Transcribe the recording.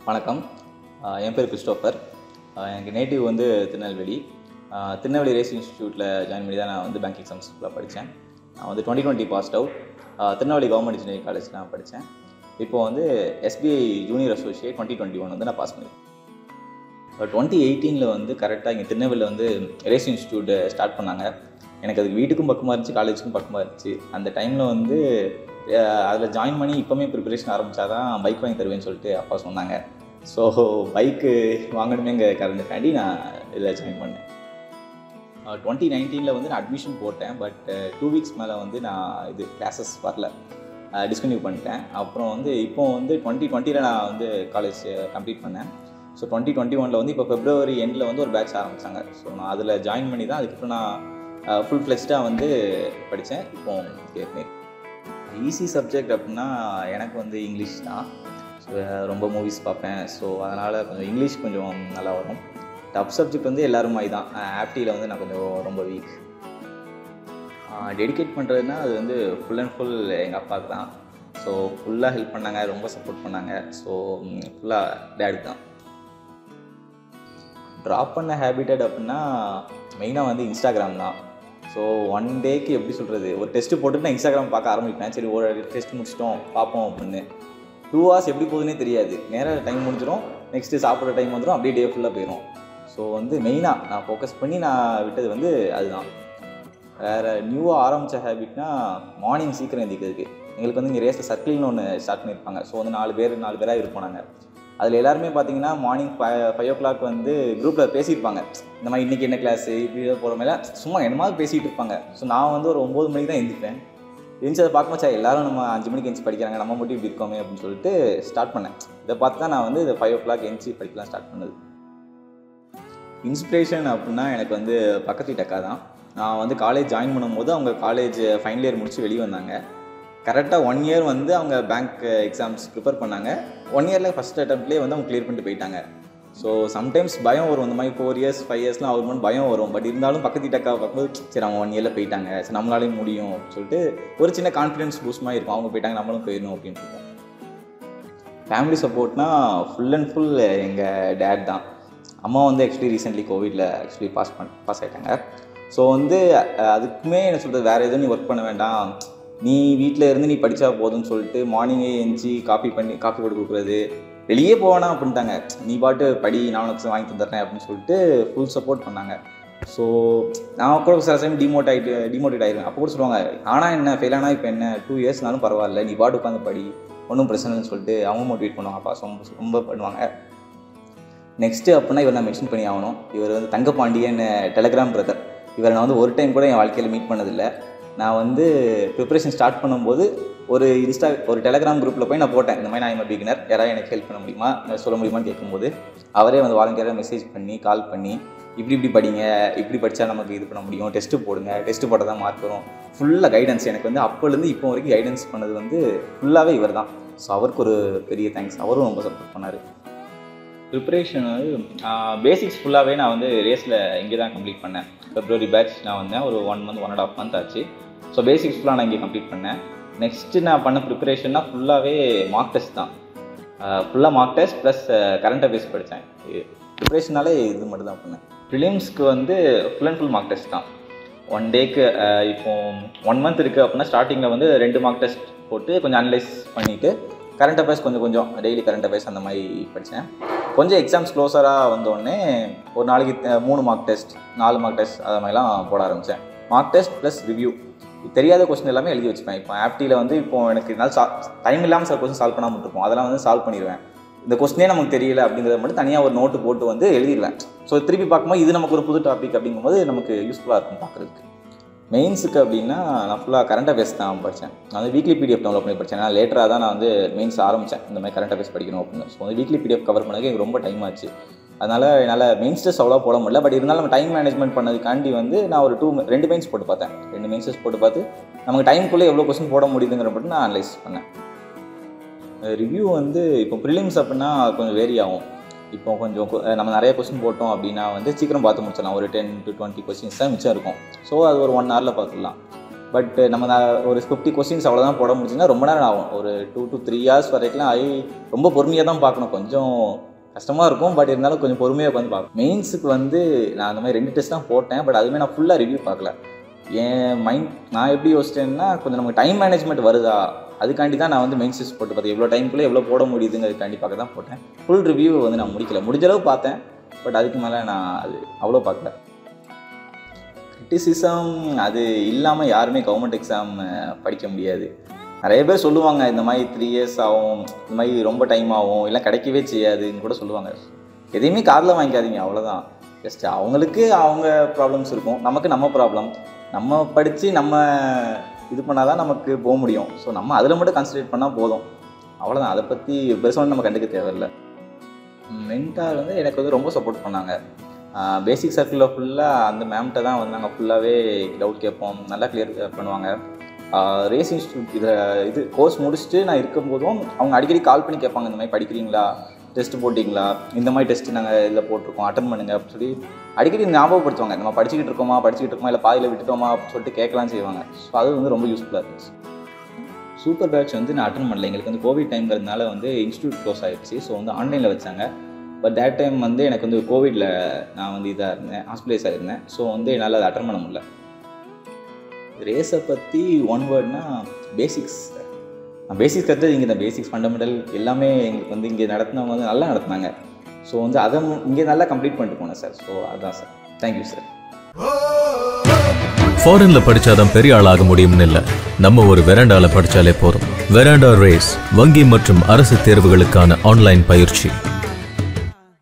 வணக்கம் ஆஹ் என் பேர் கிறிஸ்டோஃபர் ஆஹ் எனக்கு நேட்டிவ் வந்து திருநெல்வேலி ஆஹ் திருநெல்வேலி ரேஸ் இன்ஸ்டியூட்டில் ஜாயின் பண்ணி தான் நான் வந்து பேங்க் எக்ஸாம்ஸ்க்குள்ள படித்தேன் நான் வந்து twenty twenty passed out Tirunelveli government engineering college நான் படித்தேன் இப்போது வந்து SBI junior associate twenty twenty one வந்து நான் பாஸ் பண்ணியிருக்கேன் டுவெண்ட்டி எயிட்டீனில் வந்து கரெக்டாக இங்கே திருநெல்வேலியில் வந்து ரேஸ் இன்ஸ்டியூட் ஸ்டார்ட் பண்ணாங்க எனக்கு அதுக்கு வீட்டுக்கும் பக்கமாக இருந்துச்சு காலேஜுக்கும் பக்கமாக இருந்துச்சு அந்த டைமில் வந்து அதில் ஜாயின் பண்ணி இப்போமே ப்ரிப்பரேஷன் ஆரம்பித்தா தான் பைக் வாங்கி தருவேன்னு சொல்லிட்டு அப்பா சொன்னாங்க ஸோ பைக்கு வாங்கணுமேங்க கறந்துக்காண்டி நான் இதில் ஜாயின் பண்ணேன் டுவெண்ட்டி நைன்டீனில் வந்து நான் அட்மிஷன் போட்டேன் பட் டூ வீக்ஸ் மேலே வந்து நான் இது கிளாஸஸ் வரல டிஸ்கன்டினியூ பண்ணிட்டேன் அப்புறம் வந்து இப்போ வந்து டுவெண்ட்டி டுவெண்ட்டியில் நான் வந்து காலேஜ் கம்ப்ளீட் பண்ணேன் ஸோ டுவெண்ட்டி டுவெண்ட்டி ஒனில் வந்து இப்போ பிப்ரவரி எண்டில் வந்து ஒரு பேட்ச் ஆரம்பித்தாங்க ஸோ நான் அதில் ஜாயின் பண்ணி தான் அதுக்கப்புறம் நான் ஃபுல் ஃப்ளெக்ஸ்டாக வந்து படித்தேன் இப்போ ஏற்கனவே ஈஸி சப்ஜெக்ட் அப்படின்னா எனக்கு வந்து இங்கிலீஷ் தான் ஸோ ரொம்ப மூவிஸ் பார்ப்பேன் ஸோ அதனால் கொஞ்சம் இங்கிலீஷ் கொஞ்சம் நல்லா வரும் டஃப் சப்ஜெக்ட் வந்து எல்லோரும் மாதிரி தான் ஆப்டியில் வந்து நான் கொஞ்சம் ரொம்ப வீக் டெடிகேட் பண்ணுறதுனா அது வந்து ஃபுல் அண்ட் ஃபுல் எங்கள் அப்பாவுக்கு தான் ஸோ ஃபுல்லாக ஹெல்ப் பண்ணாங்க ரொம்ப சப்போர்ட் பண்ணாங்க ஸோ ஃபுல்லாக டேட் தான் ட்ராப் பண்ண ஹேபிட்டட் அப்படின்னா மெயினாக வந்து இன்ஸ்டாகிராம் தான் ஸோ ஒன் டேக்கு எப்படி சொல்கிறது ஒரு டெஸ்ட்டு போட்டுட்டு நான் இன்ஸ்டாகிராம் பார்க்க ஆரம்பிப்பேன் சரி ஒரு டெஸ்ட் முடிச்சிட்டோம் பார்ப்போம் அப்படின்னு டூ ஹவர்ஸ் எப்படி போகுதுன்னே தெரியாது நேராக டைம் முடிஞ்சிடும் நெக்ஸ்ட்டு சாப்பிட்ற டைம் வந்துடும் அப்படியே டே ஃபுல்லாக போயிடும் ஸோ வந்து மெயினாக நான் ஃபோக்கஸ் பண்ணி நான் விட்டது வந்து அதுதான் வேறு நியூவாக ஆரம்பித்த ஹேபிட்னா மார்னிங் சீக்கிரம் எந்திக்கிறதுக்கு எங்களுக்கு வந்து இங்கே ரேஸில் சர்க்கிள்னு ஒன்று ஸ்டார்ட் பண்ணியிருப்பாங்க ஸோ வந்து நாலு பேர் நாலு பேராக இருப்போம் நாங்கள் அதில் எல்லாருமே பார்த்தீங்கன்னா morning five five o'clock வந்து குரூப்பில் பேசியிருப்பாங்க இந்த மாதிரி இன்றைக்கி என்ன கிளாஸ் இப்படி போகிற மேலே சும்மா என்னமாவது பேசிகிட்டு இருப்பாங்க ஸோ நான் வந்து ஒரு ஒம்பது மணிக்கு தான் எழுந்திப்பேன் எழுந்து அதை பார்க்கும்போது சார் எல்லாரும் நம்ம அஞ்சு மணிக்கு எழுந்து படிக்கிறாங்க நம்ம மட்டும் இப்படி இருக்கோமே அப்படின்னு சொல்லிட்டு ஸ்டார்ட் பண்ணேன் இதை பார்த்து தான் நான் வந்து இதை ஃபைவ் ஓ கிளாக் எழுந்து படிக்கலாம் ஸ்டார்ட் பண்ணது இன்ஸ்பிரேஷன் அப்படின்னா எனக்கு வந்து பக்கத்து வீட்டு அக்கா தான் நான் வந்து காலேஜ் ஜாயின் பண்ணும்போது அவங்க காலேஜ் ஃபைனல் இயர் முடிச்சு வெளியே வந்தாங்க கரெக்டாக ஒன் இயர் வந்து அவங்க பேங்க் எக்ஸாம்ஸ் ப்ரிப்பேர் பண்ணாங்க ஒன் இயரில் ஃபஸ்ட் அட்டம்ப்ட்லேயே வந்து அவங்க கிளியர் பண்ணிட்டு போயிட்டாங்க ஸோ சம்டைம்ஸ் பயம் வரும் இந்த மாதிரி ஃபோர் இயர்ஸ் ஃபைவ் இயர்ஸ்லாம் ஆகும்போது பயம் வரும் பட் இருந்தாலும் பக்கத்து வீட்டக்கா பார்க்கும்போது சரி அவங்க ஒன் இயரில் போயிட்டாங்க சரி நம்மளாலையும் முடியும் அப்படின்னு சொல்லிட்டு ஒரு சின்ன கான்ஃபிடன்ஸ் பூஸ்ட் மாதிரி இருக்கும் அவங்க போயிட்டாங்க நம்மளும் போயிடணும் அப்படின்ட்டு இருக்கும் ஃபேமிலி சப்போர்ட்னா ஃபுல் அண்ட் ஃபுல் எங்கள் டேட் தான் அம்மா வந்து ஆக்சுவலி ரீசெண்ட்லி கோவிடில் ஆக்சுவலி பாஸ் பண் பாஸ் ஆகிட்டாங்க ஸோ வந்து அதுக்குமே என்ன சொல்கிறது வேறு எதுவும் நீ ஒர்க் பண்ண வேண்டாம் நீ வீட்டில் இருந்து நீ படித்தா போதும்னு சொல்லிட்டு மார்னிங்கே எழுந்துச்சி காப்பி பண்ணி காப்பி போட்டு கொடுக்குறது வெளியே போவேனா அப்படின்ட்டாங்க நீ பாட்டு படி நான் உனக்கு வாங்கி தந்துடுறேன் அப்படின்னு சொல்லிட்டு ஃபுல் சப்போர்ட் பண்ணாங்க ஸோ நான் கூட சில டைம் டிமோட் ஆகிட்டு டிமோட்டிவேட் ஆகிடுவேன் அப்போ கூட சொல்லுவாங்க ஆனால் என்ன ஃபெயில் ஆனால் இப்போ என்ன டூ இயர்ஸ்னாலும் பரவாயில்ல நீ பாட்டு உட்காந்து படி ஒன்றும் பிரச்சனை இல்லைன்னு சொல்லிட்டு அவங்க மோட்டிவேட் பண்ணுவாங்க அப்பா ரொம்ப ரொம்ப பண்ணுவாங்க நெக்ஸ்ட்டு அப்படின்னா இவர் நான் மென்ஷன் பண்ணி ஆகணும் இவர் வந்து தங்கப்பாண்டியன் டெலகிராம் பிரதர் இவரை நான் வந்து ஒரு டைம் கூட என் வாழ்க்கையில் மீட் பண்ணதில்லை நான் வந்து ப்ரிப்பரேஷன் ஸ்டார்ட் பண்ணும்போது ஒரு இன்ஸ்டா ஒரு டெலகிராம் குரூப்பில் போய் நான் போட்டேன் இந்த மாதிரி நான் எம் பிகினர் யாராவது எனக்கு ஹெல்ப் பண்ண முடியுமா சொல்ல முடியுமான்னு கேட்கும்போது அவரே வந்து வாலண்டியராக மெசேஜ் பண்ணி கால் பண்ணி இப்படி இப்படி படிங்க இப்படி படித்தா நமக்கு இது பண்ண முடியும் டெஸ்ட்டு போடுங்க டெஸ்ட்டு போட்டால் தான் மார்க் வரும் ஃபுல்லாக கைடன்ஸ் எனக்கு வந்து அப்போலேருந்து இப்போ வரைக்கும் கைடன்ஸ் பண்ணது வந்து ஃபுல்லாகவே இவர் தான் ஸோ அவருக்கு ஒரு பெரிய தேங்க்ஸ் அவரும் ரொம்ப சப்போர்ட் பண்ணார் ப்ரிப்பரேஷன் வந்து பேசிக்ஸ் ஃபுல்லாகவே நான் வந்து ரேஸில் இங்கே தான் கம்ப்ளீட் பண்ணேன் ஃபெப்ரவரி பேட்ச் நான் வந்தேன் ஒரு one month one and half month ஆச்சு ஸோ பேசிக்ஸ் ஃபுல்லாக நான் இங்கே கம்ப்ளீட் பண்ணேன் நெக்ஸ்ட்டு நான் பண்ண ப்ரிப்பரேஷன்னா ஃபுல்லாகவே மார்க் டெஸ்ட் தான் ஃபுல்லாக mock test plus current affairs படித்தேன் ப்ரிப்பரேஷனாலே இது மட்டும் தான் பண்ணேன் ப்ரிலிம்ஸ்க்கு வந்து full and full mock test தான் ஒன் டேக்கு இப்போ ஒன் மந்த் இருக்குது அப்படின்னா ஸ்டார்டிங்கில் வந்து ரெண்டு மார்க் டெஸ்ட் போட்டு கொஞ்சம் அனலைஸ் பண்ணிவிட்டு கரண்ட் அஃபேர்ஸ் கொஞ்சம் கொஞ்சம் டெய்லி கரண்ட் அஃபேர்ஸ் அந்த மாதிரி படித்தேன் கொஞ்சம் எக்ஸாம்ஸ் க்ளோஸராக வந்தோடனே ஒரு நாளைக்கு மூணு மார்க் டெஸ்ட் நாலு மார்க் டெஸ்ட் அது மாதிரிலாம் போட ஆரம்பித்தேன் மார்க் டெஸ்ட் ப்ளஸ் ரிவ்யூ தெரியாத கொஸ்டின் எல்லாமே எழுதி வச்சுப்பேன் இப்போ ஆப்டியில் வந்து இப்போ எனக்கு என்னால் சா டைம் இல்லாமல் சில கொஸ்டின் சால்வ் பண்ணாமல் இருக்கும் அதெல்லாம் வந்து சால்வ் பண்ணிடுவேன் இந்த கொஸ்டினே நமக்கு தெரியல அப்படிங்கிறத மட்டும் தனியாக ஒரு நோட்டு போட்டு வந்து எழுதிடுவேன் ஸோ திருப்பி பார்க்கும்போது இது நமக்கு ஒரு புது டாபிக் அப்படிங்கும்போது நமக்கு யூஸ்ஃபுல்லாக இருக்கும் பார்க்குறதுக்கு மெயின்ஸுக்கு அப்படின்னா நான் ஃபுல்லாக கரண்ட் அஃபேர்ஸ் தான் படித்தேன் நான் வந்து வீக்லி பிடிஎஃப் டவுன்லோட் பண்ணி படித்தேன் நான் லேட்டராக தான் நான் வந்து மெயின்ஸ் ஆரம்பித்தேன் இந்த மாதிரி கரண்ட் அஃபேர்ஸ் படிக்கணும் அப்படின்னு ஸோ வந்து வீக்லி பிடிஎஃப் கவர் பண்ணதுக்கு எனக்கு ரொம்ப டைம் ஆச்சு அதனால் என்னால் மெயின்ஸ் டெஸ்ட் அவ்வளோ போட முடியல பட் இருந்தாலும் நம்ம டைம் மேனேஜ்மெண்ட் பண்ணதுக்காண்டி வந்து நான் ஒரு டூ ரெண்டு மெயின்ஸ் போட்டு பார்த்தேன் ரெண்டு மெயின்ஸ் டெஸ்ட் போட்டு பார்த்து நமக்கு டைமுக்குள்ளே எவ்வளோ கொஸ்டின் போட முடியுதுங்கிற மட்டும் நான் அனலைஸ் பண்ணேன் ரிவ்யூ வந்து இப்போ ப்ரிலிம்ஸ் அப்படின்னா கொஞ்சம் வேரி ஆகும் இப்போ கொஞ்சம் கொ- நம்ம நிறைய கொஸ்டின் போட்டோம் அப்படின்னா வந்து சீக்கிரம் பார்த்து முடிச்சிடலாம் ஒரு டென் டு டுவெண்ட்டி கொஸ்டின்ஸ் தான் மிச்சம் இருக்கும் ஸோ அது ஒரு ஒன் ஹவரில் பார்த்துடலாம் பட் நம்ம நான் ஒரு ஃபிஃப்டி கொஸ்டின்ஸ் அவ்வளோதான் போட முடிஞ்சுன்னா ரொம்ப நேரம் ஆகும் ஒரு டூ டு த்ரீ ஹவர்ஸ் வரைக்கும் ஆகி ரொம்ப பொறுமையாக தான் பார்க்கணும் கொஞ்சம் கஷ்டமாக இருக்கும் பட் இருந்தாலும் கொஞ்சம் பொறுமையாக உட்காந்து பார்க்கணும் மெயின்ஸுக்கு வந்து நான் அந்த மாதிரி ரெண்டு டெஸ்ட் தான் போட்டேன் பட் அதுவுமே நான் ஃபுல்லாக ரிவ்யூ பார்க்கல என் மைண்ட் நான் எப்படி யோசிச்சேன்னா கொஞ்சம் நமக்கு டைம் மேனேஜ்மெண்ட் வருதா அதுக்காண்டி தான் நான் வந்து மெயின் டெஸ்ட் போட்டு பார்த்தேன் எவ்வளோ டைம்குள்ளே எவ்வளோ போட முடியுதுங்கிறதுக்காண்டி பார்க்க தான் போட்டேன் ஃபுல் ரிவ்யூ வந்து நான் முடிக்கல முடிஞ்ச அளவு பார்த்தேன் பட் அதுக்கு மேலே நான் அது அவ்வளோ பார்க்கல கிரிட்டிசிசம் அது இல்லாமல் யாருமே கவர்மெண்ட் எக்ஸாம் படிக்க முடியாது நிறைய பேர் சொல்லுவாங்க இந்த மாதிரி த்ரீ இயர்ஸ் ஆகும் இந்த மாதிரி ரொம்ப டைம் ஆகும் இல்லை கிடைக்கவே செய்யாதுன்னு கூட சொல்லுவாங்க எதையுமே காதில் வாங்கிக்காதீங்க அவ்வளோதான் ஜஸ்ட் அவங்களுக்கு அவங்க ப்ராப்ளம்ஸ் இருக்கும் நமக்கு நம்ம ப்ராப்ளம் நம்ம படித்து நம்ம இது பண்ணால் தான் நமக்கு போக முடியும் ஸோ நம்ம அதில் மட்டும் கான்சன்ட்ரேட் பண்ணால் போதும் அவ்வளோதான் அதை பற்றி பெருசாக நம்ம கண்டுக்க தேவையில்லை மென்டார் வந்து எனக்கு வந்து ரொம்ப சப்போர்ட் பண்ணாங்க பேசிக் சர்க்கிளில் ஃபுல்லாக அந்த மேம்கிட்ட தான் வந்து நாங்கள் ஃபுல்லாகவே டவுட் கேட்போம் நல்லா கிளியர் பண்ணுவாங்க ரேஸ் இன்ஸ்டியூட் இதில் இது கோர்ஸ் முடிச்சுட்டு நான் இருக்கும்போதும் அவங்க அடிக்கடி கால் பண்ணி கேட்பாங்க இந்த மாதிரி படிக்கிறீங்களா டெஸ்ட் போட்டிங்களா இந்த மாதிரி டெஸ்ட் நாங்கள் இதில் போட்டிருக்கோம் அட்டன் பண்ணுங்க அப்படின்னு சொல்லி அடிக்கடி ஞாபகப்படுத்துவாங்க நம்ம படிச்சுக்கிட்டு இருக்கோமா படிச்சுக்கிட்டு இருக்கோமா இல்லை பாதியில் விட்டுட்டோமா அப்படின்னு சொல்லிட்டு கேட்கலாம் செய்வாங்க ஸோ அது வந்து ரொம்ப யூஸ்ஃபுல்லாக இருந்துச்சு சூப்பர் பேட்ச் வந்து நான் அட்டன் பண்ணல எங்களுக்கு வந்து கோவிட் டைம்ங்கிறதுனால வந்து இன்ஸ்டியூட் க்ளோஸ் ஆகிடுச்சு ஸோ வந்து ஆன்லைனில் வச்சாங்க பட் தேட் டைம் வந்து எனக்கு வந்து கோவிடில் நான் வந்து இதாக இருந்தேன் ஹாஸ்பிட்டலைஸ் ஆகிருந்தேன் ஸோ வந்து என்னால் அதை அட்டன் பண்ண முடியல ரேஸை பற்றி ஒன் வேர்ட்னா பேசிக்ஸ் பேசிக்ஸ் கற்றுறது இங்கே தான் பேசிக்ஸ் ஃபண்டமெண்டல் எல்லாமே எங்களுக்கு வந்து இங்கே நடத்தினவங்க வந்து நல்லா நடத்தினாங்க ஸோ வந்து அதை இங்கே நல்லா கம்ப்ளீட் பண்ணிட்டு போனேன் சார் ஸோ அதுதான் சார் தேங்க்யூ சார் ஃபாரின்ல படிச்சாதான் பெரிய ஆளாக முடியும்னு இல்ல நம்ம ஒரு வெராண்டால படிச்சாலே போதும் வெராண்டா ரேஸ் வங்கி மற்றும் அரசு தேர்வுகளுக்கான ஆன்லைன் பயிற்சி